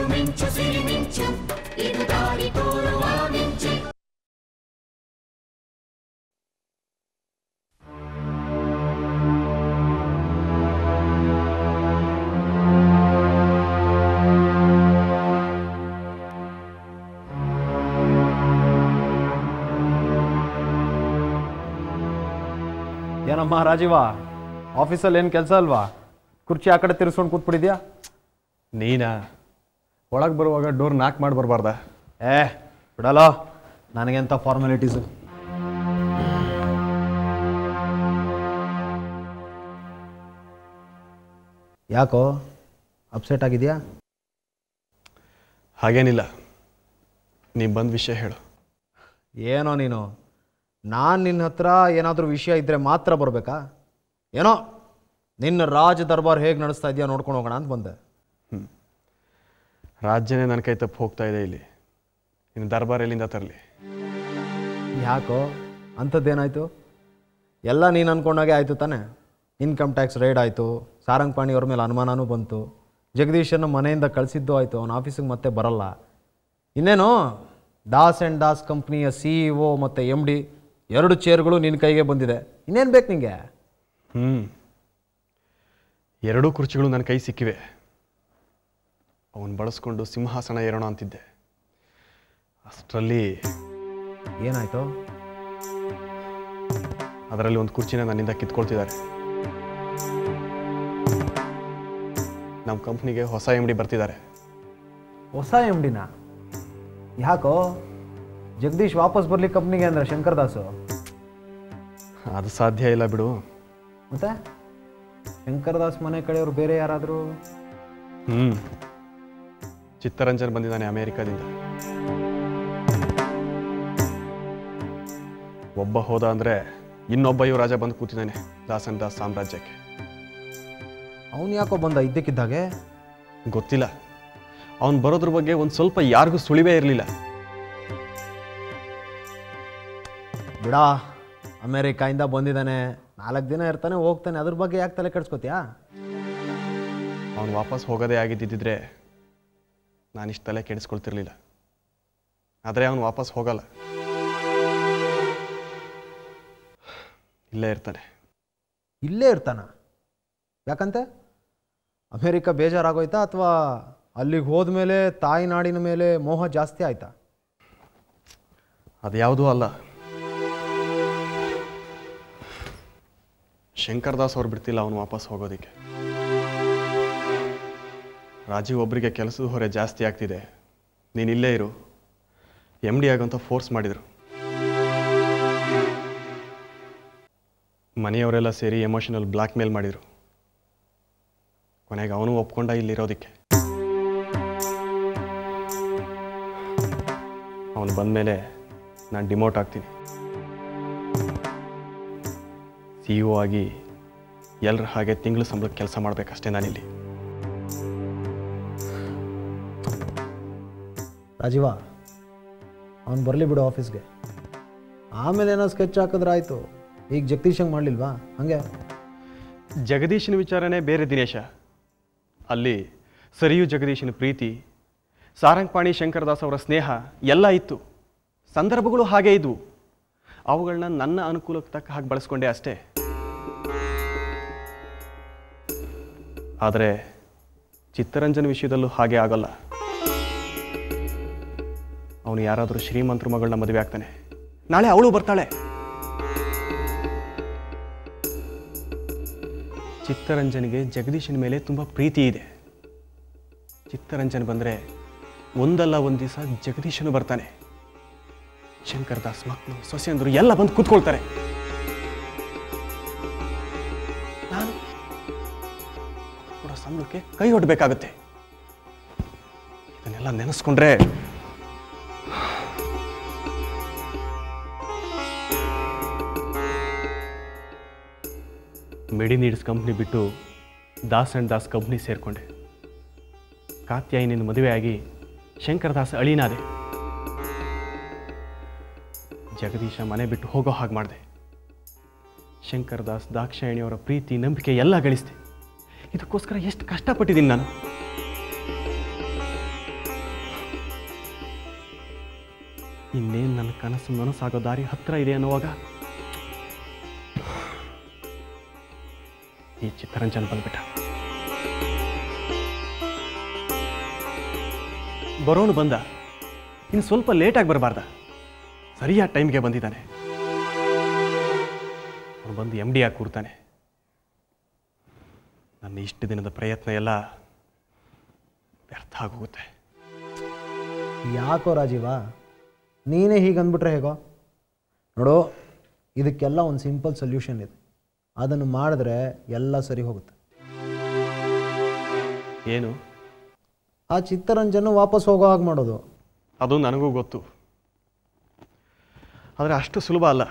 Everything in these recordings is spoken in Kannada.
ಮಿಂಚು ಮಿಂಚು ಸಿರಿ ಮಿಂಚು ಇದು ದಾರಿ ತೋರುವ ಮಿಂಚು ಏನಮ್ಮ ರಾಜೀವ ಆಫೀಸಲ್ಲಿ ಏನು ಕೆಲಸ ಅಲ್ವಾ ಕುರ್ಚಿ ಆ ಕಡೆ ತಿರ್ಸ್ಕೊಂಡು ಕೂತ್ಬಿಟ್ಟಿದ್ಯಾ ನೀನಾ ಒಳಗೆ ಬರುವಾಗ ಡೋರ್ ನಾಕ್ ಮಾಡಿ ಬರಬಾರ್ದ ಏ ಬಿಡಲ್ಲ ನನಗೆಂಥ ಫಾರ್ಮಾಲಿಟೀಸು ಯಾಕೋ ಅಪ್ಸೆಟ್ ಆಗಿದೆಯಾ ಹಾಗೇನಿಲ್ಲ ನೀ ಬಂದ ವಿಷಯ ಹೇಳು ಏನೋ ನೀನು ನಾನು ನಿನ್ನ ಹತ್ರ ಏನಾದರೂ ವಿಷಯ ಇದ್ದರೆ ಮಾತ್ರ ಬರಬೇಕಾ ಏನೋ ನಿನ್ನ ರಾಜ ದರ್ಬಾರ್ ಹೇಗೆ ನಡೆಸ್ತಾ ಇದೆಯಾ ನೋಡ್ಕೊಂಡು ಹೋಗೋಣ ಅಂತ ಬಂದೆ ರಾಜ್ಯನೇ ನನ್ನ ಕೈ ತಪ್ಪು ಹೋಗ್ತಾ ಇದೆ ಇಲ್ಲಿ ಇನ್ನು ದರ್ಬಾರ್ ಎಲ್ಲಿಂದ ತರಲಿ ಯಾಕೋ ಅಂಥದ್ದೇನಾಯಿತು ಎಲ್ಲ ನೀನು ಅಂದ್ಕೊಂಡಾಗೆ ಆಯಿತು ತಾನೆ ಇನ್ಕಮ್ ಟ್ಯಾಕ್ಸ್ ರೈಡ್ ಆಯಿತು ಸಾರಂಗ್ ಅವ್ರ ಮೇಲೆ ಅನುಮಾನನೂ ಬಂತು ಜಗದೀಶನ್ನು ಮನೆಯಿಂದ ಕಳಿಸಿದ್ದು ಆಯಿತು ಅವನ ಆಫೀಸಿಗೆ ಮತ್ತೆ ಬರಲ್ಲ ಇನ್ನೇನು ದಾಸ್ ಆ್ಯಂಡ್ ದಾಸ್ ಕಂಪ್ನಿಯ ಸಿ ಇ ಒ ಮತ್ತು ಎಮ್ ಡಿ ಎರಡು ಚೇರ್ಗಳು ನಿನ್ನ ಕೈಗೆ ಬಂದಿದೆ ಇನ್ನೇನು ಬೇಕು ನಿಂಗೆ ಹ್ಞೂ ಎರಡೂ ಕುರ್ಚಿಗಳು ನನ್ನ ಕೈ ಸಿಕ್ಕಿವೆ ಅವನು ಬಳಸ್ಕೊಂಡು ಸಿಂಹಾಸನ ಏರೋಣ ಅಂತಿದ್ದೆ ಅಷ್ಟರಲ್ಲಿ ಏನಾಯಿತು ಅದರಲ್ಲಿ ಒಂದು ಕುರ್ಚಿನ ನನ್ನಿಂದ ಕಿತ್ಕೊಳ್ತಿದ್ದಾರೆ ನಮ್ಮ ಕಂಪ್ನಿಗೆ ಹೊಸ ಎಮ್ ಡಿ ಬರ್ತಿದ್ದಾರೆ ಹೊಸ ಎಮ್ ಡಿನ ಯಾಕೋ ಜಗದೀಶ್ ವಾಪಸ್ ಬರಲಿ ಕಂಪ್ನಿಗೆ ಅಂದ್ರೆ ಶಂಕರ್ ದಾಸು ಅದು ಸಾಧ್ಯ ಇಲ್ಲ ಬಿಡು ಮತ್ತೆ ಶಂಕರ್ ದಾಸ್ ಮನೆ ಕಡೆಯವರು ಬೇರೆ ಯಾರಾದರೂ ಹ್ಞೂ ಚಿತ್ತರಂಜನ್ ಬಂದಿದ್ದಾನೆ ಅಮೇರಿಕಾದಿಂದ ಒಬ್ಬ ಹೋದ ಅಂದರೆ ಇನ್ನೊಬ್ಬ ಯುವರಾಜ ಬಂದು ಕೂತಿದ್ದಾನೆ ದಾಸನ್ ದಾಸ್ ಸಾಮ್ರಾಜ್ಯಕ್ಕೆ ಅವನು ಯಾಕೋ ಬಂದ ಇದ್ದಕ್ಕಿದ್ದಾಗೆ ಗೊತ್ತಿಲ್ಲ ಅವನು ಬರೋದ್ರ ಬಗ್ಗೆ ಒಂದು ಸ್ವಲ್ಪ ಯಾರಿಗೂ ಸುಳಿವೇ ಇರಲಿಲ್ಲ ಬಿಡ ಅಮೇರಿಕಾಯಿಂದ ಬಂದಿದ್ದಾನೆ ನಾಲ್ಕು ದಿನ ಇರ್ತಾನೆ ಹೋಗ್ತಾನೆ ಅದ್ರ ಬಗ್ಗೆ ಯಾಕೆ ತಲೆ ಕೆಡ್ಸ್ಕೊತೀಯಾ ಅವನು ವಾಪಸ್ ಹೋಗೋದೇ ಆಗಿದ್ದಿದ್ರೆ ನಾನಿಷ್ಟು ತಲೆ ಕೆಡಿಸ್ಕೊಳ್ತಿರ್ಲಿಲ್ಲ ಆದರೆ ಅವನು ವಾಪಸ್ ಹೋಗಲ್ಲ ಇಲ್ಲೇ ಇರ್ತಾನೆ ಇಲ್ಲೇ ಇರ್ತಾನ ಯಾಕಂತೆ ಅಮೇರಿಕ ಬೇಜಾರಾಗೋಯ್ತಾ ಅಥವಾ ಅಲ್ಲಿಗೆ ಹೋದ್ಮೇಲೆ ತಾಯಿ ನಾಡಿನ ಮೇಲೆ ಮೋಹ ಜಾಸ್ತಿ ಆಯ್ತಾ ಅದು ಯಾವುದೂ ಅಲ್ಲ ಶಂಕರ್ ದಾಸ್ ಅವ್ರು ಬಿಡ್ತಿಲ್ಲ ಅವನು ವಾಪಸ್ ಹೋಗೋದಕ್ಕೆ ರಾಜೀವ್ ಒಬ್ಬರಿಗೆ ಕೆಲಸದ ಹೊರೆ ಜಾಸ್ತಿ ಆಗ್ತಿದೆ ನೀನು ಇಲ್ಲೇ ಇರು ಎಮ್ ಡಿ ಆಗಂತ ಫೋರ್ಸ್ ಮಾಡಿದರು ಮನೆಯವರೆಲ್ಲ ಸೇರಿ ಎಮೋಷನಲ್ ಬ್ಲ್ಯಾಕ್ ಮೇಲ್ ಮಾಡಿದರು ಕೊನೆಗೆ ಅವನು ಒಪ್ಕೊಂಡ ಇಲ್ಲಿರೋದಕ್ಕೆ ಅವನು ಬಂದಮೇಲೆ ನಾನು ಡಿಮೋಟ್ ಆಗ್ತೀನಿ ಸಿ ಇ ಆಗಿ ಎಲ್ಲರ ಹಾಗೆ ತಿಂಗಳು ಸಂಬಳಕ್ಕೆ ಕೆಲಸ ಮಾಡಬೇಕಷ್ಟೇ ನಾನಿಲ್ಲಿ ರಾಜೀವ ಅವ್ನು ಬರಲಿ ಬಿಡು ಆಫೀಸ್ಗೆ ಆಮೇಲೆ ಏನೋ ಸ್ಕೆಚ್ ಹಾಕಿದ್ರೆ ಆಯಿತು ಈಗ ಜಗದೀಶಂಗೆ ಮಾಡಲಿಲ್ವಾ ಹಾಗೆ ಜಗದೀಶನ ವಿಚಾರನೇ ಬೇರೆ ದಿನೇಶ ಅಲ್ಲಿ ಸರಿಯು ಜಗದೀಶನ ಪ್ರೀತಿ ಸಾರಂಗಪಾಣಿ ಶಂಕರದಾಸ್ ಅವರ ಸ್ನೇಹ ಎಲ್ಲ ಇತ್ತು ಸಂದರ್ಭಗಳು ಹಾಗೇ ಇದ್ವು ಅವುಗಳನ್ನ ನನ್ನ ಅನುಕೂಲಕ್ಕೆ ತಕ್ಕ ಹಾಗೆ ಬಳಸ್ಕೊಂಡೆ ಅಷ್ಟೇ ಆದರೆ ಚಿತ್ತರಂಜನ್ ವಿಷಯದಲ್ಲೂ ಹಾಗೆ ಆಗಲ್ಲ ಅವನು ಯಾರಾದರೂ ಶ್ರೀಮಂತರ ಮಗಳನ್ನ ಮದುವೆ ಆಗ್ತಾನೆ ನಾಳೆ ಅವಳು ಬರ್ತಾಳೆ ಚಿತ್ತರಂಜನ್ಗೆ ಜಗದೀಶನ ಮೇಲೆ ತುಂಬ ಪ್ರೀತಿ ಇದೆ ಚಿತ್ತರಂಜನ್ ಬಂದರೆ ಒಂದಲ್ಲ ಒಂದು ದಿವಸ ಜಗದೀಶನು ಬರ್ತಾನೆ ಶಂಕರ್ ದಾಸ್ ಮಕ್ಕಳು ಸೊಸೆಯಂದರು ಎಲ್ಲ ಬಂದು ಕೂತ್ಕೊಳ್ತಾರೆ ನಾನು ಕೊಡೋ ಸಂಬಳಕ್ಕೆ ಕೈ ಹೊಡ್ಬೇಕಾಗತ್ತೆ ಇದನ್ನೆಲ್ಲ ನೆನೆಸ್ಕೊಂಡ್ರೆ ಮೆಡಿ ನೀಡ್ಸ್ ಕಂಪ್ನಿ ಬಿಟ್ಟು ದಾಸ್ ಆ್ಯಂಡ್ ದಾಸ್ ಕಂಪ್ನಿ ಸೇರಿಕೊಂಡೆ ಕಾತ್ಯಾಯಿನಿಂದ ಮದುವೆಯಾಗಿ ಶಂಕರ್ ದಾಸ್ ಅಳಿನಾದೆ ಜಗದೀಶ ಮನೆ ಬಿಟ್ಟು ಹೋಗೋ ಹಾಗೆ ಮಾಡಿದೆ ಶಂಕರ್ ದಾಸ್ ದಾಕ್ಷಾಯಣಿಯವರ ಪ್ರೀತಿ ನಂಬಿಕೆ ಎಲ್ಲ ಗಳಿಸಿದೆ ಇದಕ್ಕೋಸ್ಕರ ಎಷ್ಟು ಕಷ್ಟಪಟ್ಟಿದ್ದೀನಿ ನಾನು ಇನ್ನೇನು ನನ್ನ ಕನಸು ನನಸಾಗೋ ದಾರಿ ಹತ್ತಿರ ಇದೆ ಅನ್ನುವಾಗ ಈ ಚಿತ್ತರಂಜನ್ ಬಂದ್ಬಿಟ್ಟ ಬರೋನು ಬಂದ ಇನ್ನು ಸ್ವಲ್ಪ ಲೇಟಾಗಿ ಬರಬಾರ್ದ ಸರಿಯಾದ ಟೈಮ್ಗೆ ಬಂದಿದ್ದಾನೆ ಅವನು ಬಂದು ಎಮ್ ಡಿ ಆಗಿ ಕೂರ್ತಾನೆ ನನ್ನ ಇಷ್ಟು ದಿನದ ಪ್ರಯತ್ನ ಎಲ್ಲ ವ್ಯರ್ಥ ಆಗೋಗುತ್ತೆ ಯಾಕೋ ರಾಜೀವ ನೀನೇ ಹೀಗೆ ಅಂದ್ಬಿಟ್ರೆ ಹೇಗೋ ನೋಡು ಇದಕ್ಕೆಲ್ಲ ಒಂದು ಸಿಂಪಲ್ ಸೊಲ್ಯೂಷನ್ ಇದೆ ಅದನ್ನು ಮಾಡಿದ್ರೆ ಎಲ್ಲ ಸರಿ ಹೋಗುತ್ತೆ ಏನು ಆ ಚಿತ್ತರಂಜನ ವಾಪಸ್ ಹೋಗೋ ಹಾಗೆ ಮಾಡೋದು ಅದು ನನಗೂ ಗೊತ್ತು ಆದರೆ ಅಷ್ಟು ಸುಲಭ ಅಲ್ಲ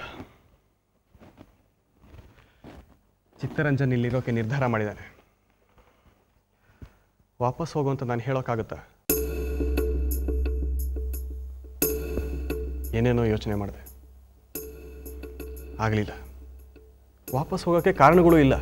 ಚಿತ್ತರಂಜನ್ ಇಲ್ಲಿರೋಕೆ ನಿರ್ಧಾರ ಮಾಡಿದ್ದಾನೆ ವಾಪಸ್ ಹೋಗು ಅಂತ ನಾನು ಹೇಳೋಕ್ಕಾಗುತ್ತಾ ಏನೇನೋ ಯೋಚನೆ ಮಾಡಿದೆ ಆಗಲಿಲ್ಲ ವಾಪಸ್ ಹೋಗೋಕ್ಕೆ ಕಾರಣಗಳು ಇಲ್ಲ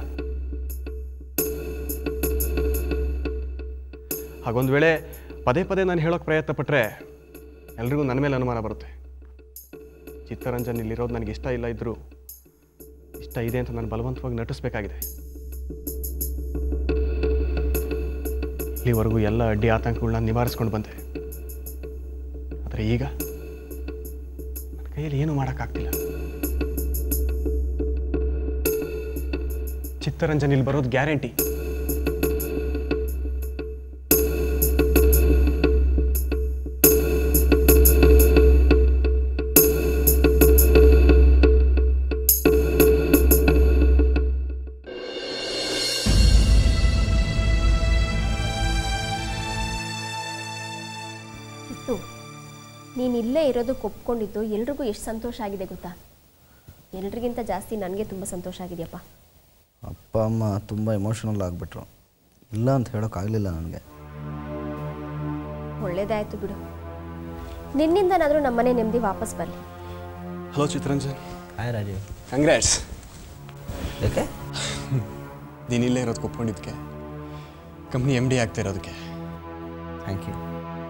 ಹಾಗೊಂದು ವೇಳೆ ಪದೇ ಪದೇ ನಾನು ಹೇಳೋಕೆ ಪ್ರಯತ್ನ ಪಟ್ಟರೆ ಎಲ್ರಿಗೂ ನನ್ನ ಮೇಲೆ ಅನುಮಾನ ಬರುತ್ತೆ ಚಿತ್ತರಂಜನ್ ಇಲ್ಲಿರೋದು ನನಗೆ ಇಷ್ಟ ಇಲ್ಲ ಇದ್ದರೂ ಇಷ್ಟ ಇದೆ ಅಂತ ನಾನು ಬಲವಂತವಾಗಿ ನಟಿಸ್ಬೇಕಾಗಿದೆ ಇಲ್ಲಿವರೆಗೂ ಎಲ್ಲ ಅಡ್ಡಿ ಆತಂಕಗಳನ್ನ ನಿವಾರಿಸ್ಕೊಂಡು ಬಂದೆ ಆದರೆ ಈಗ ನನ್ನ ಕೈಯಲ್ಲಿ ಏನೂ ಮಾಡೋಕ್ಕಾಗ್ತಿಲ್ಲ ಚಿತ್ತರಂಜನ್ ಇಲ್ಲಿ ಬರೋದು ಗ್ಯಾರಂಟಿ ಇಟ್ಟು ನೀನು ಇಲ್ಲೇ ಇರೋದಕ್ಕೆ ಒಪ್ಕೊಂಡಿದ್ದು ಎಲ್ರಿಗೂ ಎಷ್ಟು ಸಂತೋಷ ಆಗಿದೆ ಗೊತ್ತಾ ಎಲ್ರಿಗಿಂತ ಜಾಸ್ತಿ ನನಗೆ ತುಂಬ ಸಂತೋಷ ಆಗಿದೆಯಪ್ಪ ಅಪ್ಪ ಅಮ್ಮ ತುಂಬ ಎಮೋಷನಲ್ ಆಗಿಬಿಟ್ರು ಇಲ್ಲ ಅಂತ ಹೇಳೋಕ್ಕಾಗಲಿಲ್ಲ ನನಗೆ ಒಳ್ಳೇದಾಯ್ತು ಬಿಡು ನಿನ್ನಿಂದನಾದರೂ ನಮ್ಮನೆ ನೆಮ್ಮದಿ ವಾಪಸ್ ಬರಲಿ hello Chittaranjan hi Rajiv congrats ಯಾಕೆ ನೀನು ಇಲ್ಲೇ ಇರೋದಕ್ಕೆ ಒಪ್ಕೊಂಡಿದ್ದಕ್ಕೆ ಕಂಪ್ನಿ ಎಮ್ ಡಿ ಆಗ್ತಾ ಇರೋದಕ್ಕೆ ಥ್ಯಾಂಕ್ ಯು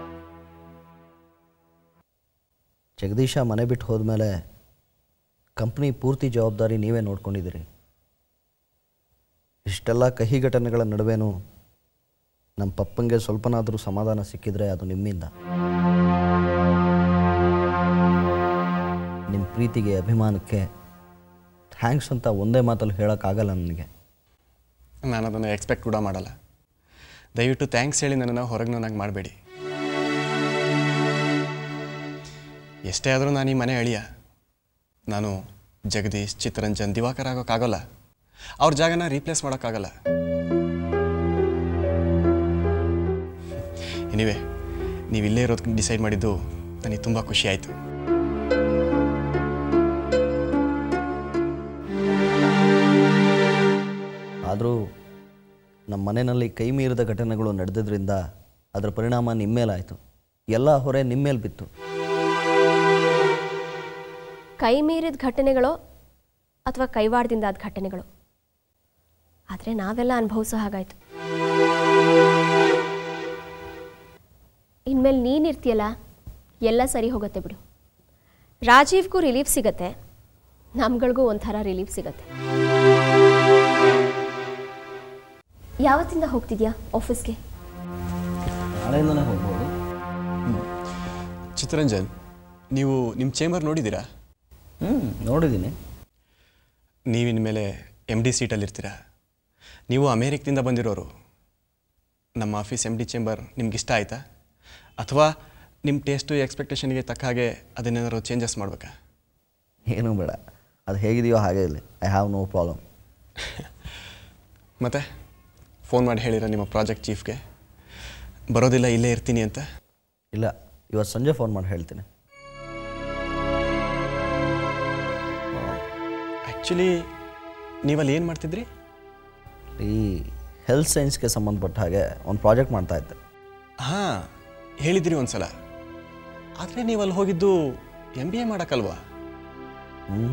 ಜಗದೀಶ ಮನೆ ಬಿಟ್ಟು ಹೋದ್ಮೇಲೆ ಕಂಪ್ನಿ ಪೂರ್ತಿ ಜವಾಬ್ದಾರಿ ನೀವೇ ನೋಡ್ಕೊಂಡಿದ್ದೀರಿ ಇಷ್ಟೆಲ್ಲ ಕಹಿ ಘಟನೆಗಳ ನಡುವೆನೂ ನಮ್ಮ ಪಪ್ಪಂಗೆ ಸ್ವಲ್ಪನಾದರೂ ಸಮಾಧಾನ ಸಿಕ್ಕಿದ್ರೆ ಅದು ನಿಮ್ಮಿಂದ ನಿಮ್ಮ ಪ್ರೀತಿಗೆ ಅಭಿಮಾನಕ್ಕೆ ಥ್ಯಾಂಕ್ಸ್ ಅಂತ ಒಂದೇ ಮಾತಲ್ಲಿ ಹೇಳೋಕ್ಕಾಗಲ್ಲ ನನಗೆ ನಾನು ಅದನ್ನು ಎಕ್ಸ್ಪೆಕ್ಟ್ ಕೂಡ ಮಾಡಲ್ಲ ದಯವಿಟ್ಟು ಥ್ಯಾಂಕ್ಸ್ ಹೇಳಿ ನನ್ನನ್ನು ಹೊರಗಿನವನಾಗಿ ಮಾಡಬೇಡಿ ಎಷ್ಟೇ ಆದರೂ ನಾನು ಈ ಮನೆ ಅಳಿಯ ನಾನು ಜಗದೀಶ್ ಚಿತ್ತರಂಜನ್ ದಿವಾಕರ್ ಆಗೋಕ್ಕಾಗಲ್ಲ ಅವ್ರ ಜಾಗನ ರೀಪ್ಲೇಸ್ ಮಾಡೋಕ್ಕಾಗಲ್ಲ ಎನಿವೆ ನೀವು ಇಲ್ಲೇ ಇರೋದಕ್ಕೆ ಡಿಸೈಡ್ ಮಾಡಿದ್ದು ನನಗೆ ತುಂಬ ಖುಷಿ ಆಯಿತು ಆದರೂ ನಮ್ಮ ಮನೆಯಲ್ಲಿ ಕೈ ಮೀರಿದ ಘಟನೆಗಳು ನಡೆದಿದ್ದರಿಂದ ಅದರ ಪರಿಣಾಮ ನಿಮ್ಮ ಮೇಲಾಯಿತು ಎಲ್ಲ ಹೊರೆ ನಿಮ್ಮ ಮೇಲೆ ಬಿತ್ತು ಕೈ ಮೀರಿದ ಘಟನೆಗಳೋ ಅಥವಾ ಕೈವಾಡದಿಂದ ಆದ ಘಟನೆಗಳು ಆದರೆ ನಾವೆಲ್ಲ ಅನುಭವಿಸೋ ಹಾಗಾಯಿತು ಇನ್ಮೇಲೆ ನೀನಿರ್ತೀಯಲ್ಲ ಎಲ್ಲ ಸರಿ ಹೋಗುತ್ತೆ ಬಿಡು ರಾಜೀವ್ಗೂ ರಿಲೀಫ್ ಸಿಗತ್ತೆ ನಮ್ಗಳಿಗೂ ಒಂಥರ ರಿಲೀಫ್ ಸಿಗತ್ತೆ ಯಾವತ್ತಿಂದ ಹೋಗ್ತಿದ್ಯಾ ಆಫೀಸ್ಗೆ ನಾಳೆಯಿಂದನೇ ಹೋಗ್ಬೋದು ಚಿತ್ತರಂಜನ್ ನೀವು ನಿಮ್ಮ ಚೇಂಬರ್ ನೋಡಿದ್ದೀರಾ ಹ್ಞೂ ನೋಡಿದ್ದೀನಿ ನೀವಿನ ಮೇಲೆ ಎಮ್ ಡಿ ಸೀಟಲ್ಲಿರ್ತೀರ ನೀವು ಅಮೇರಿಕದಿಂದ ಬಂದಿರೋರು ನಮ್ಮ ಆಫೀಸ್ ಎಮ್ ಡಿ ಚೇಂಬರ್ ನಿಮ್ಗೆ ಇಷ್ಟ ಆಯಿತಾ ಅಥವಾ ನಿಮ್ಮ ಟೇಸ್ಟು ಎಕ್ಸ್ಪೆಕ್ಟೇಷನ್ಗೆ ತಕ್ಕ ಹಾಗೆ ಅದನ್ನೇನಾದ್ರು ಚೇಂಜಸ್ ಮಾಡಬೇಕಾ ಏನೂ ಬೇಡ ಅದು ಹೇಗಿದೆಯೋ ಹಾಗೆ ಇರಲಿ ಐ ಹ್ಯಾವ್ ನೋ ಪ್ರಾಬ್ಲಮ್ ಮತ್ತು ಫೋನ್ ಮಾಡಿ ಹೇಳಿರ ನಿಮ್ಮ ಪ್ರಾಜೆಕ್ಟ್ ಚೀಫ್ಗೆ ಬರೋದಿಲ್ಲ ಇಲ್ಲೇ ಇರ್ತೀನಿ ಅಂತ ಇಲ್ಲ ಇವತ್ತು ಸಂಜೆ ಫೋನ್ ಮಾಡಿ ಹೇಳ್ತೀನಿ ಆ್ಯಕ್ಚುಲಿ ನೀವಲ್ಲಿ ಏನು ಮಾಡ್ತಿದ್ರಿ ಈ ಹೆಲ್ತ್ ಸೈನ್ಸ್ಗೆ ಸಂಬಂಧಪಟ್ಟ ಹಾಗೆ ಒಂದು ಪ್ರಾಜೆಕ್ಟ್ ಮಾಡ್ತಾ ಇದ್ದೆ ಹಾಂ ಹೇಳಿದ್ರಿ ಒಂದು ಸಲ ಆದರೆ ನೀವು ಅಲ್ಲಿ ಹೋಗಿದ್ದು ಎಮ್ ಬಿ ಎ ಮಾಡೋಕ್ಕಲ್ವಾ ಹ್ಞೂ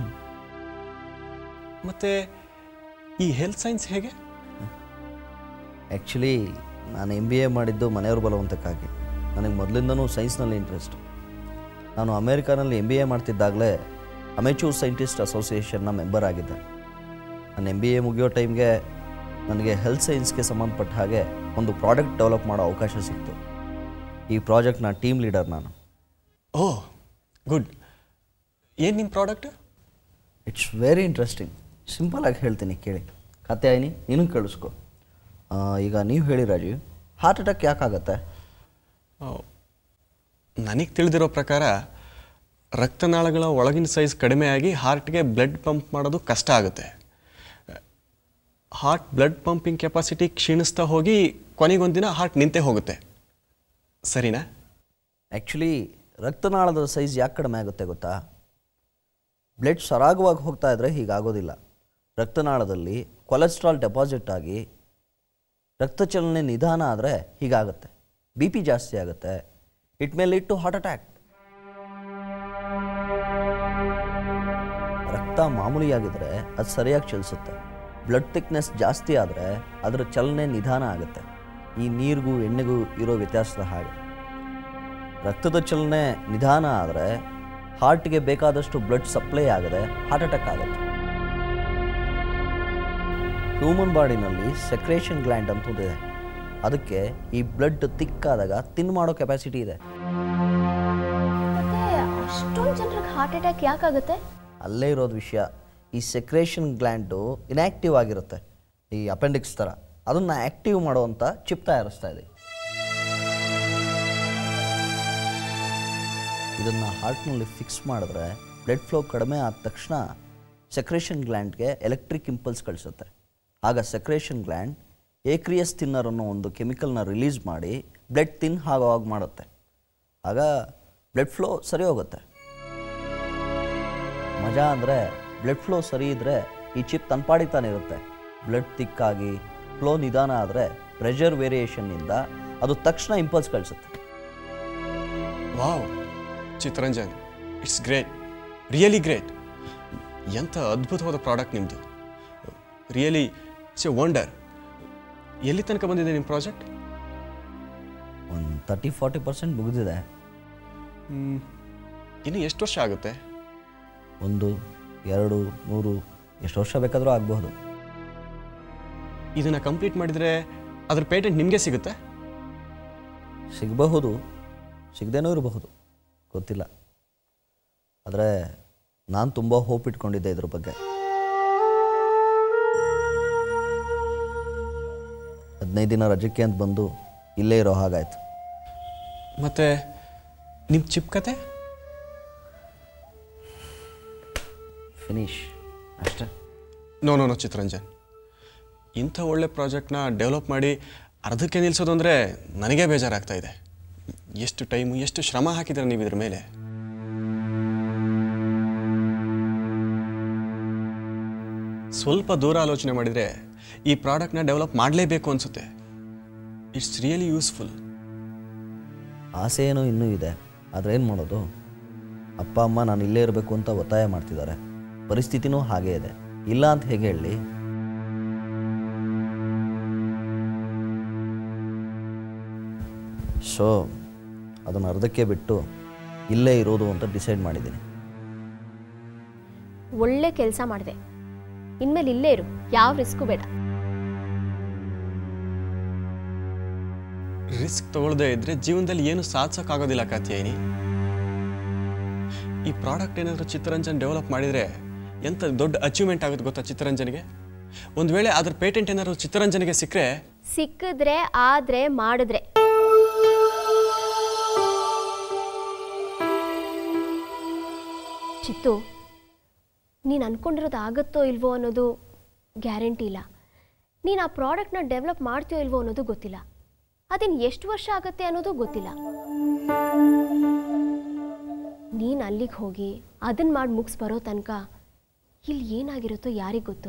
ಮತ್ತು ಈ ಹೆಲ್ತ್ ಸೈನ್ಸ್ ಹೇಗೆ ಆ್ಯಕ್ಚುಲಿ ನಾನು ಎಮ್ ಬಿ ಎ ಮಾಡಿದ್ದು ಮನೆಯವ್ರ ಬಲವಂತಕ್ಕಾಗಿ ನನಗೆ ಮೊದಲಿಂದನೂ ಸೈನ್ಸ್ನಲ್ಲಿ ಇಂಟ್ರೆಸ್ಟ್ ನಾನು ಅಮೇರಿಕಾನಲ್ಲಿ ಎಮ್ ಬಿ ಎ ಮಾಡ್ತಿದ್ದಾಗಲೇ ಅಮೆಚೂರ್ ಸೈಂಟಿಸ್ಟ್ ಅಸೋಸಿಯೇಷನ್ನ ಮೆಂಬರ್ ಆಗಿದ್ದೆ ನನ್ನ ಎಮ್ ಬಿ ಎ ಮುಗಿಯೋ ಟೈಮ್ಗೆ ನನಗೆ ಹೆಲ್ತ್ ಸೈನ್ಸ್ಗೆ ಸಂಬಂಧಪಟ್ಟ ಹಾಗೆ ಒಂದು ಪ್ರಾಡಕ್ಟ್ ಡೆವಲಪ್ ಮಾಡೋ ಅವಕಾಶ ಸಿಕ್ತು ಈ ಪ್ರಾಜೆಕ್ಟ್ನ ಟೀಮ್ ಲೀಡರ್ ನಾನು ಓ ಗುಡ್ ಏನು ನಿಮ್ಮ ಪ್ರಾಡಕ್ಟ್ ಇಟ್ಸ್ ವೆರಿ ಇಂಟ್ರೆಸ್ಟಿಂಗ್ ಸಿಂಪಲಾಗಿ ಹೇಳ್ತೀನಿ ಕೇಳಿ ಕತೆ ನೀನು ಕೇಳಿಸ್ಕೊ ಆ, ಈಗ ನೀವು ಹೇಳಿ ರಾಜೀವ್ ಹಾರ್ಟ್ ಅಟ್ಯಾಕ್ ಯಾಕಾಗತ್ತೆ ನನಗೆ ತಿಳಿದಿರೋ ಪ್ರಕಾರ ರಕ್ತನಾಳಗಳ ಒಳಗಿನ ಸೈಜ್ ಕಡಿಮೆಯಾಗಿ ಹಾರ್ಟ್ಗೆ ಬ್ಲಡ್ ಪಂಪ್ ಮಾಡೋದು ಕಷ್ಟ ಆಗುತ್ತೆ ಹಾರ್ಟ್ ಬ್ಲಡ್ ಪಂಪಿಂಗ್ ಕೆಪಾಸಿಟಿ ಕ್ಷೀಣಿಸ್ತಾ ಹೋಗಿ ಕೊನೆಗೊಂದಿನ ಹಾರ್ಟ್ ನಿಂತೇ ಹೋಗುತ್ತೆ ಸರಿನಾ ಆ್ಯಕ್ಚುಲಿ ರಕ್ತನಾಳದ ಸೈಜ್ ಯಾಕೆ ಕಡಿಮೆ ಆಗುತ್ತೆ ಗೊತ್ತಾ ಬ್ಲಡ್ ಸರಾಗವಾಗಿ ಹೋಗ್ತಾ ಇದ್ದರೆ ಹೀಗಾಗೋದಿಲ್ಲ ರಕ್ತನಾಳದಲ್ಲಿ ಕೊಲೆಸ್ಟ್ರಾಲ್ ಡೆಪಾಸಿಟ್ ಆಗಿ ರಕ್ತಚಲನೆ ನಿಧಾನ ಆದರೆ ಹೀಗಾಗುತ್ತೆ ಬಿ ಪಿ ಜಾಸ್ತಿ ಆಗುತ್ತೆ ಇಟ್ ಮೇಲೆ ಇಟ್ಟು ಹಾರ್ಟ್ ಅಟ್ಯಾಕ್ ರಕ್ತ ಮಾಮೂಲಿಯಾಗಿದ್ದರೆ ಅದು ಸರಿಯಾಗಿ ಚಲಿಸುತ್ತೆ ಬ್ಲಡ್ ಥಿಕ್ನೆಸ್ ಜಾಸ್ತಿ ಆದರೆ ಅದರ ಚಲನೆ ನಿಧಾನ ಆಗುತ್ತೆ ಈ ನೀರಿಗೂ ಎಣ್ಣೆಗೂ ಇರೋ ವ್ಯತ್ಯಾಸದ ಹಾಗೆ ರಕ್ತದ ಚಲನೆ ನಿಧಾನ ಆದರೆ ಹಾರ್ಟ್ಗೆ ಬೇಕಾದಷ್ಟು ಬ್ಲಡ್ ಸಪ್ಲೈ ಆಗದೆ ಹಾರ್ಟ್ ಅಟ್ಯಾಕ್ ಆಗುತ್ತೆ ಹ್ಯೂಮನ್ ಬಾಡಿನಲ್ಲಿ ಸೆಕ್ರೇಷನ್ ಗ್ಲ್ಯಾಂಡ್ ಅಂತ ಇದೆ ಅದಕ್ಕೆ ಈ ಬ್ಲಡ್ ತಿಕ್ಕಾದಾಗ ತಿನ್ ಮಾಡೋ ಕೆಪಾಸಿಟಿ ಇದೆ ಮತ್ತೆ ಅಷ್ಟೊಂದು ಜನರಿಗೆ ಹಾರ್ಟ್ ಅಟ್ಯಾಕ್ ಯಾಕಾಗುತ್ತೆ ಅಲ್ಲೇ ಇರೋದು ವಿಷಯ ಈ ಸೆಕ್ರೇಷನ್ ಗ್ಲ್ಯಾಂಡು ಇನ್ಯಾಕ್ಟಿವ್ ಆಗಿರುತ್ತೆ ಈ ಅಪೆಂಡಿಕ್ಸ್ ಥರ ಅದನ್ನು ಆ್ಯಕ್ಟಿವ್ ಮಾಡುವಂಥ ಚಿಪ್ ತಯಾರಿಸ್ತಾ ಇದೆ ಇದನ್ನು ಹಾರ್ಟ್ನಲ್ಲಿ ಫಿಕ್ಸ್ ಮಾಡಿದ್ರೆ ಬ್ಲಡ್ ಫ್ಲೋ ಕಡಿಮೆ ಆದ ತಕ್ಷಣ ಸೆಕ್ರೇಷನ್ ಗ್ಲ್ಯಾಂಡ್ಗೆ ಎಲೆಕ್ಟ್ರಿಕ್ ಇಂಪಲ್ಸ್ ಕಳಿಸುತ್ತೆ ಆಗ ಸೆಕ್ರೇಷನ್ ಗ್ಲ್ಯಾಂಡ್ ಏಕ್ರಿಯಸ್ ತಿನ್ನರ್ ಅನ್ನೋ ಒಂದು ಕೆಮಿಕಲ್ನ ರಿಲೀಸ್ ಮಾಡಿ ಬ್ಲಡ್ ತಿನ್ ಆಗೋವಾಗ ಮಾಡುತ್ತೆ ಆಗ ಬ್ಲಡ್ ಫ್ಲೋ ಸರಿ ಹೋಗುತ್ತೆ ಮಜಾ ಅಂದರೆ ಬ್ಲಡ್ ಫ್ಲೋ ಸರಿ ಇದ್ದರೆ ಈ ಚಿಪ್ ತನ್ಪಾಡಿತಾನೆ ಇರುತ್ತೆ ಬ್ಲಡ್ ತಿಕ್ಕಾಗಿ ಫ್ಲೋ ನಿಧಾನ ಆದರೆ ಪ್ರೆಷರ್ ವೇರಿಯೇಷನ್ನಿಂದ ಅದು ತಕ್ಷಣ ಇಂಪಲ್ಸ್ ಕಳಿಸುತ್ತೆ wow Chittaranjan it's great really great ಎಂಥ ಅದ್ಭುತವಾದ ಪ್ರಾಡಕ್ಟ್ ನಿಮ್ಮದು ರಿಯಲಿ ಇಟ್ಸ್ ಎ ವಂಡರ್ ಎಲ್ಲಿ ತನಕ ಬಂದಿದೆ ನಿಮ್ಮ ಪ್ರಾಜೆಕ್ಟ್ ಒಂದು ತರ್ಟಿ ಫಾರ್ಟಿ ಪರ್ಸೆಂಟ್ ಮುಗಿದಿದೆ ಇನ್ನು ಎಷ್ಟು ವರ್ಷ ಆಗುತ್ತೆ ಒಂದು ಎರಡು ನೂರು ಎಷ್ಟು ವರ್ಷ ಬೇಕಾದರೂ ಆಗಬಹುದು ಇದನ್ನು ಕಂಪ್ಲೀಟ್ ಮಾಡಿದರೆ ಅದ್ರ ಪೇಟೆಂಟ್ ನಿಮಗೆ ಸಿಗುತ್ತೆ ಸಿಗಬಹುದು ಸಿಗದೇನೂ ಇರಬಹುದು ಗೊತ್ತಿಲ್ಲ ಆದರೆ ನಾನು ತುಂಬ ಹೋಪ್ ಇಟ್ಕೊಂಡಿದ್ದೆ ಇದ್ರ ಬಗ್ಗೆ ಹದಿನೈದು ದಿನ ರಜಕ್ಕೆ ಅಂತ ಬಂದು ಇಲ್ಲೇ ಇರೋ ಹಾಗಾಯ್ತು ಮತ್ತು ನಿಮ್ಮ ಚಿಪ್ ಕತೆ ಫಿನಿಶ್ ಅಷ್ಟೇ ನೋ ನೋ ನೋ ಚಿತ್ತರಂಜನ್ ಇಂಥ ಒಳ್ಳೆ ಪ್ರಾಜೆಕ್ಟ್ನ ಡೆವಲಪ್ ಮಾಡಿ ಅರ್ಧಕ್ಕೆ ನಿಲ್ಲಿಸೋದು ಅಂದರೆ ನನಗೇ ಬೇಜಾರಾಗ್ತಾ ಇದೆ ಎಷ್ಟು ಟೈಮು ಎಷ್ಟು ಶ್ರಮ ಹಾಕಿದ್ರೆ ನೀವು ಇದ್ರ ಮೇಲೆ ಸ್ವಲ್ಪ ದೂರ ಆಲೋಚನೆ ಮಾಡಿದರೆ ಈ ಪ್ರಾಡಕ್ಟ್ನ ಡೆವಲಪ್ ಮಾಡಲೇಬೇಕು ಅನಿಸುತ್ತೆ ಇಟ್ಸ್ ರಿಯಲಿ ಯೂಸ್ಫುಲ್ ಆಸೆ ಏನೋ ಇನ್ನೂ ಇದೆ ಆದರೆ ಏನು ಮಾಡೋದು ಅಪ್ಪ ಅಮ್ಮ ನಾನು ಇಲ್ಲೇ ಇರಬೇಕು ಅಂತ ಒತ್ತಾಯ ಮಾಡ್ತಿದ್ದಾರೆ ಪರಿಸ್ಥಿತಿನೂ ಹಾಗೇ ಇದೆ ಇಲ್ಲ ಅಂತ ಹೇಗೆ ಹೇಳಿ ಸೊ ಅದನ್ನು ಅರ್ಧಕ್ಕೆ ಬಿಟ್ಟು ಇಲ್ಲೇ ಇರೋದು ಅಂತ ಡಿಸೈಡ್ ಮಾಡಿದ್ದೀನಿ ಒಳ್ಳೆ ಕೆಲಸ ಮಾಡಿದೆ ಇನ್ಮೇಲೆ ಇಲ್ಲೇ ಇರು ಯಾವ ರಿಸ್ಕು ಬೇಡ ರಿಸ್ಕ್ ತಗೊಳ್ಳದೇ ಇದ್ರೆ ಜೀವನದಲ್ಲಿ ಏನು ಸಾಧಿಸೋಕ್ಕಾಗೋದಿಲ್ಲ ಕಾತ್ಯಾಯಿನಿ ಈ ಪ್ರಾಡಕ್ಟ್ ಏನಾದರೂ ಚಿತ್ತರಂಜನ್ ಡೆವಲಪ್ ಮಾಡಿದರೆ ಎಂಥ ದೊಡ್ಡ ಅಚೀವ್ಮೆಂಟ್ ಆಗುತ್ತೆ ಗೊತ್ತಾ ಚಿತ್ತರಂಜನ್ಗೆ ಒಂದು ವೇಳೆ ಅದ್ರ ಪೇಟೆಂಟ್ ಏನಾದ್ರು ಚಿತ್ತರಂಜನ್ಗೆ ಸಿಕ್ಕರೆ ಸಿಕ್ಕಿದ್ರೆ ಆದ್ರೆ ಮಾಡಿದ್ರೆ ಚಿತ್ತು ನೀನು ಅನ್ಕೊಂಡಿರೋದು ಆಗುತ್ತೋ ಇಲ್ವೋ ಅನ್ನೋದು ಗ್ಯಾರಂಟಿ ಇಲ್ಲ ನೀನು ಆ ಪ್ರಾಡಕ್ಟ್ನ ಡೆವಲಪ್ ಮಾಡ್ತೀಯೋ ಇಲ್ವೋ ಅನ್ನೋದು ಗೊತ್ತಿಲ್ಲ ಅದಿನ್ನು ಎಷ್ಟು ವರ್ಷ ಆಗುತ್ತೆ ಅನ್ನೋದು ಗೊತ್ತಿಲ್ಲ ನೀನು ಅಲ್ಲಿಗೆ ಹೋಗಿ ಅದನ್ನು ಮಾಡಿ ಮುಗಿಸ್ ಬರೋ ತನಕ ಇಲ್ಲಿ ಏನಾಗಿರುತ್ತೋ ಯಾರಿಗೆ ಗೊತ್ತು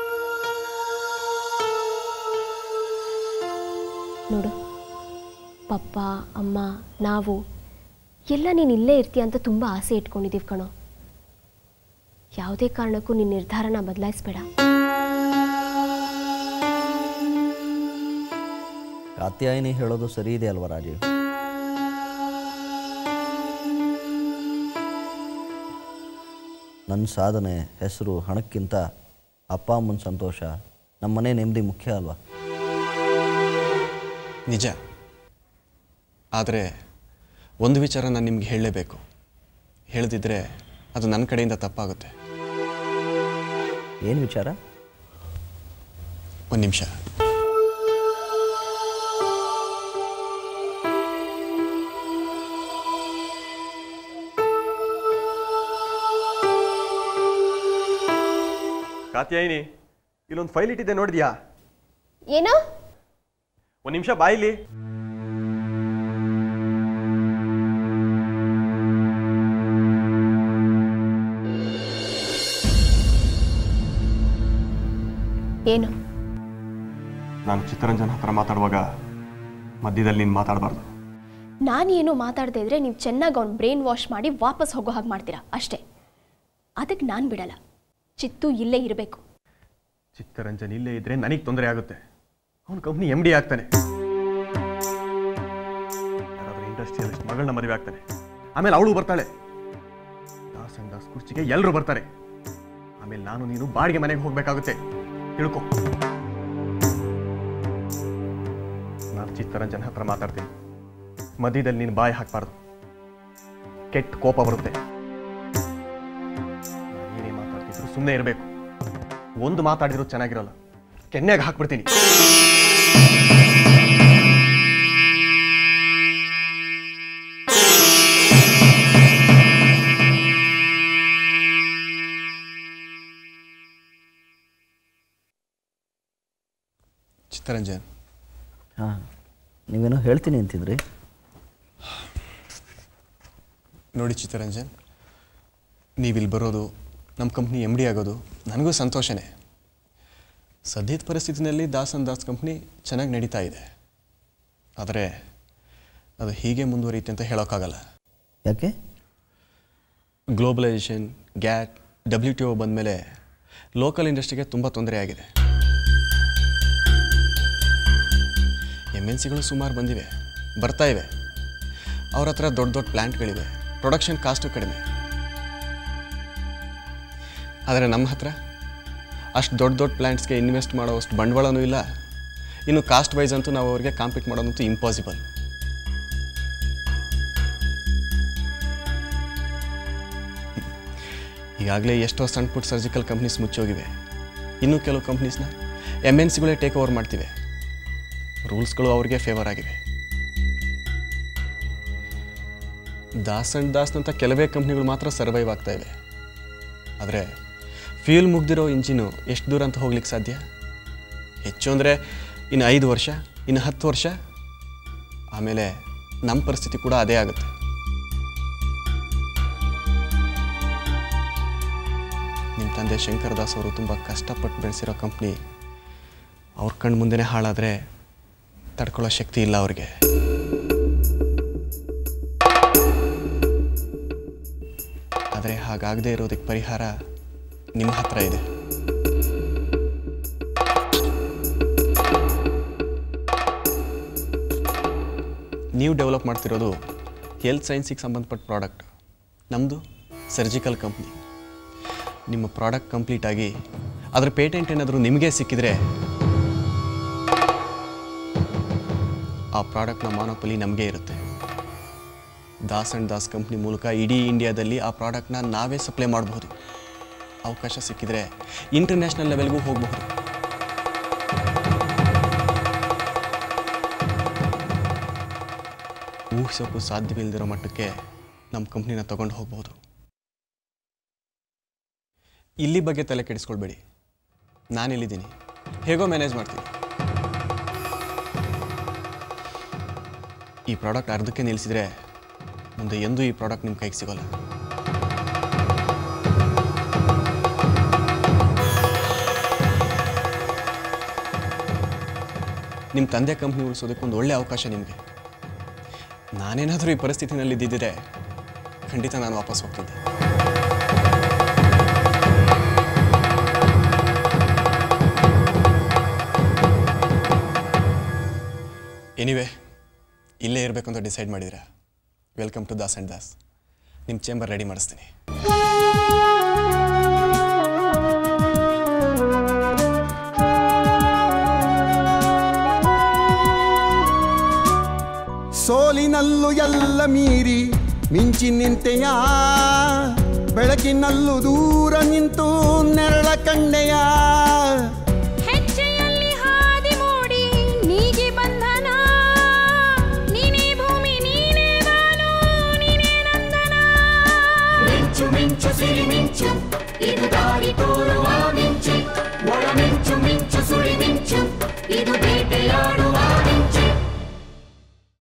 ನೋಡು ಪಪ್ಪ ಅಮ್ಮ ನಾವು ಎಲ್ಲ ನೀನು ಇಲ್ಲೇ ಇರ್ತೀಯ ಅಂತ ತುಂಬ ಆಸೆ ಇಟ್ಕೊಂಡಿದ್ದೀವಿ ಕಣೋ ಯಾವುದೇ ಕಾರಣಕ್ಕೂ ನಿನ್ನ ನಿರ್ಧಾರನ ಬದಲಾಯಿಸ್ಬೇಡ ಕಾತ್ಯಾಯಿನಿ ಹೇಳೋದು ಸರಿ ಇದೆ ಅಲ್ವಾ ರಾಜೀವ್ ನನ್ನ ಸಾಧನೆ ಹೆಸರು ಹಣಕ್ಕಿಂತ ಅಪ್ಪ ಅಮ್ಮನ ಸಂತೋಷ ನಮ್ಮ ಮನೆ ನೆಮ್ಮದಿ ಮುಖ್ಯ ಅಲ್ವಾ ನಿಜ ಆದರೆ ಒಂದು ವಿಚಾರ ನಾನು ನಿಮ್ಗೆ ಹೇಳಲೇಬೇಕು ಹೇಳದಿದ್ದರೆ ಅದು ನನ್ನ ಕಡೆಯಿಂದ ತಪ್ಪಾಗುತ್ತೆ ಏನು ವಿಚಾರ ಒಂದು ನಿಮಿಷ ಕಾತ್ಯಾಯಿನಿ ಇಲ್ಲೊಂದು ಫೈಲ್ ಇಟ್ಟಿದ್ದೆ ನೋಡಿದ್ಯಾ ಏನೋ ಒಂದು ನಿಮಿಷ ಬಾಯಿಲಿ ಏನು ನಾನು ಚಿತ್ತರಂಜನ್ ಹತ್ರ ಮಾತಾಡುವಾಗ ಮಧ್ಯದಲ್ಲಿ ನೀನು ಮಾತಾಡಬಾರ್ದು ನಾನೇನು ಮಾತಾಡದೇ ಇದ್ರೆ ನೀವು ಚೆನ್ನಾಗಿ ಅವ್ನು ಬ್ರೈನ್ ವಾಶ್ ಮಾಡಿ ವಾಪಸ್ ಹೋಗೋ ಹಾಗೆ ಮಾಡ್ತೀರಾ ಅಷ್ಟೇ ಅದಕ್ಕೆ ನಾನು ಬಿಡಲ್ಲ ಚಿತ್ತು ಇಲ್ಲೇ ಇರಬೇಕು ಚಿತ್ತರಂಜನ್ ಇಲ್ಲೇ ಇದ್ರೆ ನನಗೆ ತೊಂದರೆ ಆಗುತ್ತೆ ಅವನ ಕಂಪ್ನಿ ಎಮ್ ಡಿ ಆಗ್ತಾನೆ ಯಾರಾದ್ರೂ ಇಂಡಸ್ಟ್ರಿಯಲಿಸ್ಟ್ ಮಗಳನ್ನ ಮದುವೆ ಆಗ್ತಾನೆ ಆಮೇಲೆ ಅವಳು ಬರ್ತಾಳೆ ದಾಸ್ ಅಂಡ್ ದಾಸ್ ಕುರ್ಚಿಗೆ ಎಲ್ಲರೂ ಬರ್ತಾರೆ ಆಮೇಲೆ ನಾನು ನೀನು ಬಾಡಿಗೆ ಮನೆಗೆ ಹೋಗ್ಬೇಕಾಗುತ್ತೆ ತಿಳ್ಕೊ ನಾನು ಚಿತ್ತರಂಜನ್ ಹತ್ರ ಮಾತಾಡ್ತೀನಿ ಮಧ್ಯದಲ್ಲಿ ನೀನು ಬಾಯಿ ಹಾಕ್ಬಾರ್ದು ಕೆಟ್ಟ ಕೋಪ ಬರುತ್ತೆ ನಾನ್ ಏನೇ ಮಾತಾಡ್ತಿದ್ರು ಸುಮ್ಮನೆ ಇರಬೇಕು ಒಂದು ಮಾತಾಡಿದ್ರು ಚೆನ್ನಾಗಿರಲ್ಲ ಕೆನ್ನೆಗೆ ಹಾಕ್ಬಿಡ್ತೀನಿ ಚಿತ್ತರಂಜನ್ ಹಾಂ ನೀವೇನೋ ಹೇಳ್ತೀನಿ ಅಂತಿದ್ರಿ ನೋಡಿ ಚಿತ್ತರಂಜನ್ ನೀವಿಲ್ಲಿ ಬರೋದು ನಮ್ಮ ಕಂಪ್ನಿ ಎಮ್ ಡಿ ಆಗೋದು ನನಗೂ ಸಂತೋಷನೇ ಸದ್ಯದ ಪರಿಸ್ಥಿತಿನಲ್ಲಿ ದಾಸ್ ಅಂಡ್ ದಾಸ್ ಕಂಪ್ನಿ ಚೆನ್ನಾಗಿ ನಡೀತಾ ಇದೆ ಆದರೆ ಅದು ಹೀಗೆ ಮುಂದುವರಿಯುತ್ತೆ ಅಂತ ಹೇಳೋಕ್ಕಾಗಲ್ಲ ಯಾಕೆ globalisation GATT W T O ಬಂದಮೇಲೆ ಲೋಕಲ್ ಇಂಡಸ್ಟ್ರಿಗೆ ತುಂಬ ತೊಂದರೆ ಆಗಿದೆ ಎಮ್ ಎನ್ ಸಿಗಳು ಸುಮಾರು ಬಂದಿವೆ ಬರ್ತಾ ಇವೆ ಅವ್ರ ಹತ್ರ ದೊಡ್ಡ ದೊಡ್ಡ ಪ್ಲ್ಯಾಂಟ್ಗಳಿವೆ ಪ್ರೊಡಕ್ಷನ್ ಕಾಸ್ಟು ಕಡಿಮೆ ಆದರೆ ನಮ್ಮ ಹತ್ರ ಅಷ್ಟು ದೊಡ್ಡ ದೊಡ್ಡ ಪ್ಲ್ಯಾಂಟ್ಸ್ಗೆ ಇನ್ವೆಸ್ಟ್ ಮಾಡೋವಷ್ಟು ಬಂಡವಾಳನೂ ಇಲ್ಲ ಇನ್ನು ಕಾಸ್ಟ್ ವೈಸ್ ಅಂತೂ ನಾವು ಅವ್ರಿಗೆ ಕಾಂಪೀಟ್ ಮಾಡೋದಂತೂ ಇಂಪಾಸಿಬಲ್ ಈಗಾಗಲೇ ಎಷ್ಟೋ ಸಣ್ಣ ಪುಟ್ಟ ಸರ್ಜಿಕಲ್ ಕಂಪ್ನೀಸ್ ಮುಚ್ಚೋಗಿವೆ ಇನ್ನೂ ಕೆಲವು ಕಂಪ್ನೀಸ್ನ ಎಮ್ ಎನ್ ಸಿಗಳೇ ಟೇಕ್ ಓವರ್ ಮಾಡ್ತಿವೆ ರೂಲ್ಸ್ಗಳು ಅವ್ರಿಗೆ ಫೇವರ್ ಆಗಿವೆ ದಾಸ್ ಅಂಡ್ ದಾಸ್ನಂಥ ಕೆಲವೇ ಕಂಪ್ನಿಗಳು ಮಾತ್ರ ಸರ್ವೈವ್ ಆಗ್ತಾ ಇವೆ ಆದರೆ ಫ್ಯೂಲ್ ಮುಗ್ದಿರೋ ಇಂಜಿನು ಎಷ್ಟು ದೂರ ಅಂತ ಹೋಗ್ಲಿಕ್ಕೆ ಸಾಧ್ಯ ಹೆಚ್ಚು ಅಂದರೆ ಇನ್ನು ಐದು ವರ್ಷ ಇನ್ನು ಹತ್ತು ವರ್ಷ ಆಮೇಲೆ ನಮ್ಮ ಪರಿಸ್ಥಿತಿ ಕೂಡ ಅದೇ ಆಗುತ್ತೆ ನಿಮ್ಮ ತಂದೆ ಶಂಕರ್ ದಾಸ್ ಅವರು ತುಂಬ ಕಷ್ಟಪಟ್ಟು ಬೆಳೆಸಿರೋ ಕಂಪ್ನಿ ಅವ್ರ ಕಣ್ಣು ಮುಂದೆನೇ ಹಾಳಾದರೆ ತಡ್ಕೊಳ್ಳೋ ಶಕ್ತಿ ಇಲ್ಲ ಅವ್ರಿಗೆ ಆದರೆ ಹಾಗಾಗದೇ ಇರೋದಕ್ಕೆ ಪರಿಹಾರ ನಿಮ್ಮ ಹತ್ರ ಇದೆ ನೀವು ಡೆವಲಪ್ ಮಾಡ್ತಿರೋದು ಹೆಲ್ತ್ ಸೈನ್ಸಿಗೆ ಸಂಬಂಧಪಟ್ಟ ಪ್ರಾಡಕ್ಟ್ ನಮ್ಮದು ಸರ್ಜಿಕಲ್ ಕಂಪ್ನಿ ನಿಮ್ಮ ಪ್ರಾಡಕ್ಟ್ ಕಂಪ್ಲೀಟ್ ಆಗಿ ಅದರ ಪೇಟೆಂಟ್ ಏನಾದರೂ ನಿಮಗೆ ಸಿಕ್ಕಿದ್ರೆ ಆ ಪ್ರಾಡಕ್ಟ್ನ ಮಾನೋಪಲಿ ನಮಗೆ ಇರುತ್ತೆ ದಾಸ್ ಆ್ಯಂಡ್ ದಾಸ್ ಕಂಪ್ನಿ ಮೂಲಕ ಇಡೀ ಇಂಡಿಯಾದಲ್ಲಿ ಆ ಪ್ರಾಡಕ್ಟ್ನ ನಾವೇ ಸಪ್ಲೈ ಮಾಡಬಹುದು ಅವಕಾಶ ಸಿಕ್ಕಿದ್ರೆ ಇಂಟರ್ನ್ಯಾಷನಲ್ ಲೆವೆಲ್ಗೂ ಹೋಗಬಹುದು ಊಹಿಸೋಕ್ಕೂ ಸಾಧ್ಯವಿಲ್ಲದಿರೋ ಮಟ್ಟಕ್ಕೆ ನಮ್ಮ ಕಂಪ್ನಿನ ತಗೊಂಡು ಹೋಗ್ಬೋದು ಇಲ್ಲಿ ಬಗ್ಗೆ ತಲೆ ಕೆಡಿಸ್ಕೊಳ್ಬೇಡಿ ನಾನಿಲ್ಲಿದ್ದೀನಿ ಹೇಗೋ ಮ್ಯಾನೇಜ್ ಮಾಡ್ತೀನಿ ಈ ಪ್ರಾಡಕ್ಟ್ ಅರ್ಧಕ್ಕೆ ನಿಲ್ಲಿಸಿದ್ರೆ ಮುಂದೆ ಎಂದೂ ಈ ಪ್ರಾಡಕ್ಟ್ ನಿಮ್ಮ ಕೈಗೆ ಸಿಗೋಲ್ಲ ನಿಮ್ಮ ತಂದೆ ಕಂಪ್ನಿ ಉಳಿಸೋದಕ್ಕೆ ಒಂದು ಒಳ್ಳೆಯ ಅವಕಾಶ ನಿಮಗೆ ನಾನೇನಾದರೂ ಈ ಪರಿಸ್ಥಿತಿನಲ್ಲಿ ಇದ್ದಿದ್ದರೆ ಖಂಡಿತ ನಾನು ವಾಪಸ್ ಹೋಗ್ತಿದ್ದೆ ಎನಿವೆ ಇಲ್ಲೇ ಇರಬೇಕು ಅಂತ ಡಿಸೈಡ್ ಮಾಡಿದ್ರೆ welcome to Das and Das ನಿಮ್ಮ ಚೇಂಬರ್ ರೆಡಿ ಮಾಡಿಸ್ತೀನಿ ನೋವಿನಲ್ಲೂ ಎಲ್ಲ ಮೀರಿ ಮಿಂಚಿ ನಿಂತೆಯ ಬೆಳಕಿನಲ್ಲೂ ದೂರ ನಿಂತು ನೆರಳ ಕಂಡೆಯ ಹೆಜ್ಜೆಯಲ್ಲಿ ಹಾದಿ ಮೂಡಿ ನೀಗಿ ಬಂಧನ ನೀನೇ ಭೂಮಿ ನೀನೇ ಬಾನು ನೀನೇ ನಂದನ ಮಿಂಚು ಮಿಂಚು ಸಿರಿ ಮಿಂಚು ಇದು ದಾರಿ ತೋರುವ ಮಿಂಚು ಒಳ ಮಿಂಚು ಮಿಂಚು ಸುಳಿ ಮಿಂಚು ಇದು ಬೇಡ